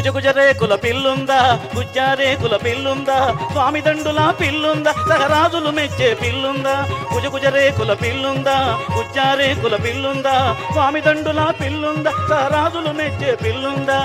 గుజగుజ రేకుల పిల్లుందా గుజ్జా రేకుల పిల్లుందా స్వామి దండుల పిల్లుందా సహరాజులు మెచ్చే పిల్లుందా గుజగుజ రేకుల పిల్లుందా గుజ్జా రేకుల పిల్లుందా స్వామి దండుల పిల్లుందా సహరాజులు మెచ్చే పిల్లుందా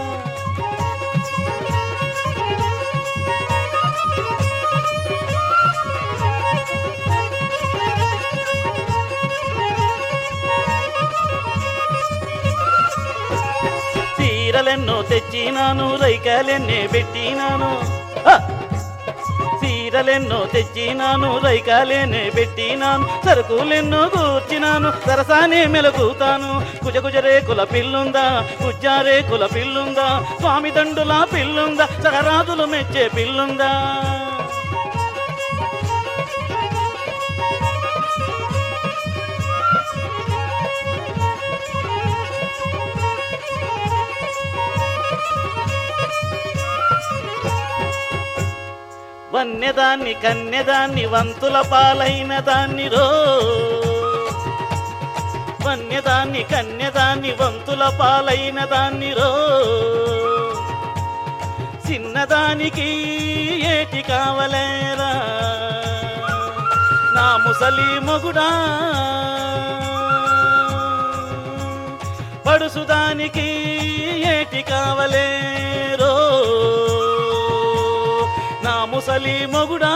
చీరలెన్నో తెచ్చినాను రైకాలెన్నే పెట్టినాను హ! చీరలెన్నో తెచ్చినాను రైకాలేనే పెట్టినాను సరుకులెన్నో కూర్చినాను సరసానే మెలకుతాను కుజకుజ రేకుల పిల్లుందా కుజ్జా రేకుల పిల్లుందా స్వామి దండుల పిల్లుందా సహరాజులు మెచ్చే పిల్లుందా వన్యదాన్ని కన్యదాన్ని వంతుల పాలైన దాన్ని రో వన్యదాన్ని కన్యదాన్ని వంతుల పాలైన దాన్ని రో చిన్నదానికి ఏటి కావలేరా నా ముసలి మొగుడా పడుసుదానికి ఏటి కావలేరో నా ముసలి మొగుడా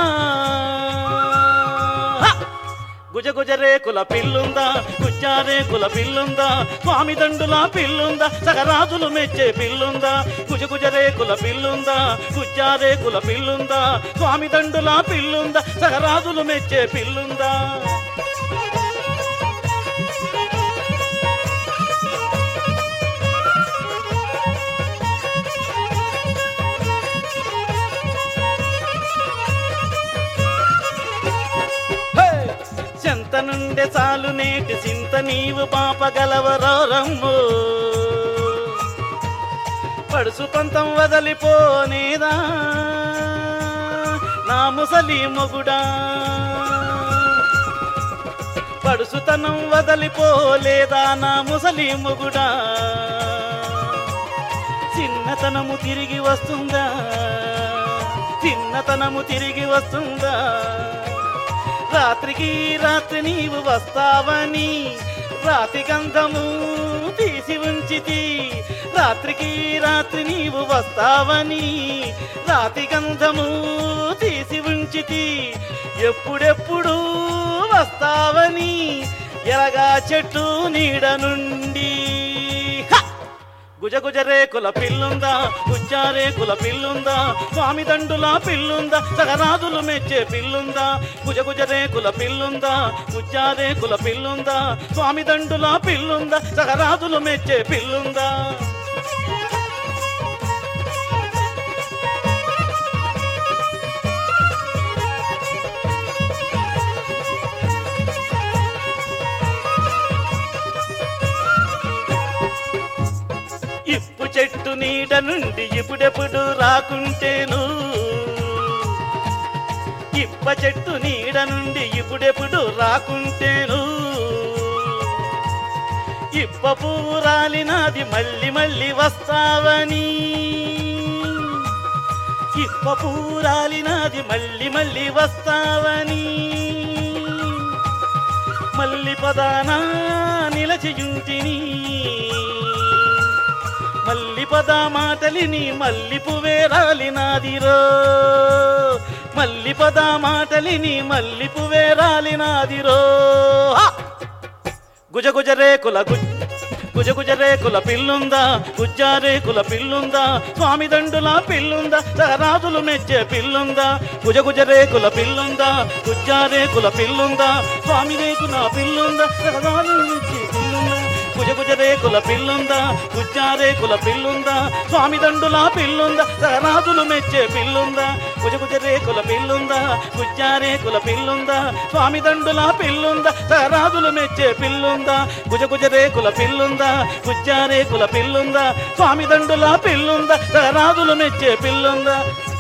హ! గుజ గుజ రేకుల పిల్లుందా గుజ్జా రేకుల పిల్లుందా స్వామి దండుల పిల్లుందా సగరాజులు మెచ్చే పిల్లుందా గుజ గుజ రేకుల పిల్లుందా గుజ్జా రేకుల పిల్లుందా స్వామి దండుల పిల్లుందా సగరాజులు మెచ్చే పిల్లుందా హే! చెంత నుండే చాలు నేటి చింత నీవు పాపగలవరో రమ్ము పడుసు పంతం వదలిపోనేదా నా ముసలి మొగుడా పడుసుతనం వదలిపోలేదా నా ముసలి మొగుడా చిన్నతనము తిరిగి వస్తుందా చిన్నతనము తిరిగి వస్తుందా రాత్రికి రాత్రి నీవు వస్తావని రాతి గంధము తీసి ఉంచితి రాత్రికి రాత్రి నీవు వస్తావని రాతి గంధము తీసి ఉంచితి ఎప్పుడెప్పుడు వస్తావని ఎలగా చెట్టు నీడ నుండి హ! గుజ గుజ రేకుల పిల్లుందా గుజ్జా రేకుల పిల్లుందా స్వామి దండుల పిల్లుందా సగరాజులు మెచ్చే పిల్లుందా గుజ గుజ రేకుల పిల్లుందా గుజ్జా రేకుల పిల్లుందా స్వామి దండుల పిల్లుందా సగరాజులు మెచ్చే పిల్లుందా ఇప్పు చెట్టు నీడ నుండి ఇప్పుడెప్పుడు రాకుంటేను ఇప్ప చెట్టు నీడ నుండి ఇప్పుడెప్పుడు రాకుంటేను ఇప్ప పువ్వు రాలినది మళ్ళీ మళ్ళీ వస్తావని ఇప్ప పువ్వు రాలినది మళ్ళీ మళ్ళీ వస్తావని మల్లి పదానా నిలచియుంటిని మల్లి పద మాటలిని మల్లి పువ్వే రాలినాదిరో మల్లి పద మాటలిని మల్లి పువ్వే రాలినాదిరో హ! గుజ గుజ రేకుల గుజ్ గుజ గుజ రేకుల పిల్లుందా గుజ్జా రేకుల పిల్లుందా స్వామి దండుల పిల్లుందా సహరాజులు మెచ్చే పిల్లుందా గుజ గుజ రేకుల పిల్లుందా గుజ్జా రేకుల పిల్లుందా స్వామి రేకుల పిల్లుందా సహరాజులు మెచ్చే పిల్లుందా గుజ గుజ రేకుల పిల్లుందా గుజ్జా రేకుల పిల్లుందా స్వామి దండుల పిల్లుందా సహరాజులు మెచ్చే పిల్లుందా గుజ గుజ రేకుల పిల్లుందా గుజ్జా రేకుల పిల్లుందా స్వామి దండుల పిల్లుందా సహరాజులు మెచ్చే పిల్లుందా గుజ గుజ రేకుల పిల్లుందా గుజ్జా రేకుల పిల్లుందా స్వామి దండుల పిల్లుందా సహరాజులు మెచ్చే పిల్లుందా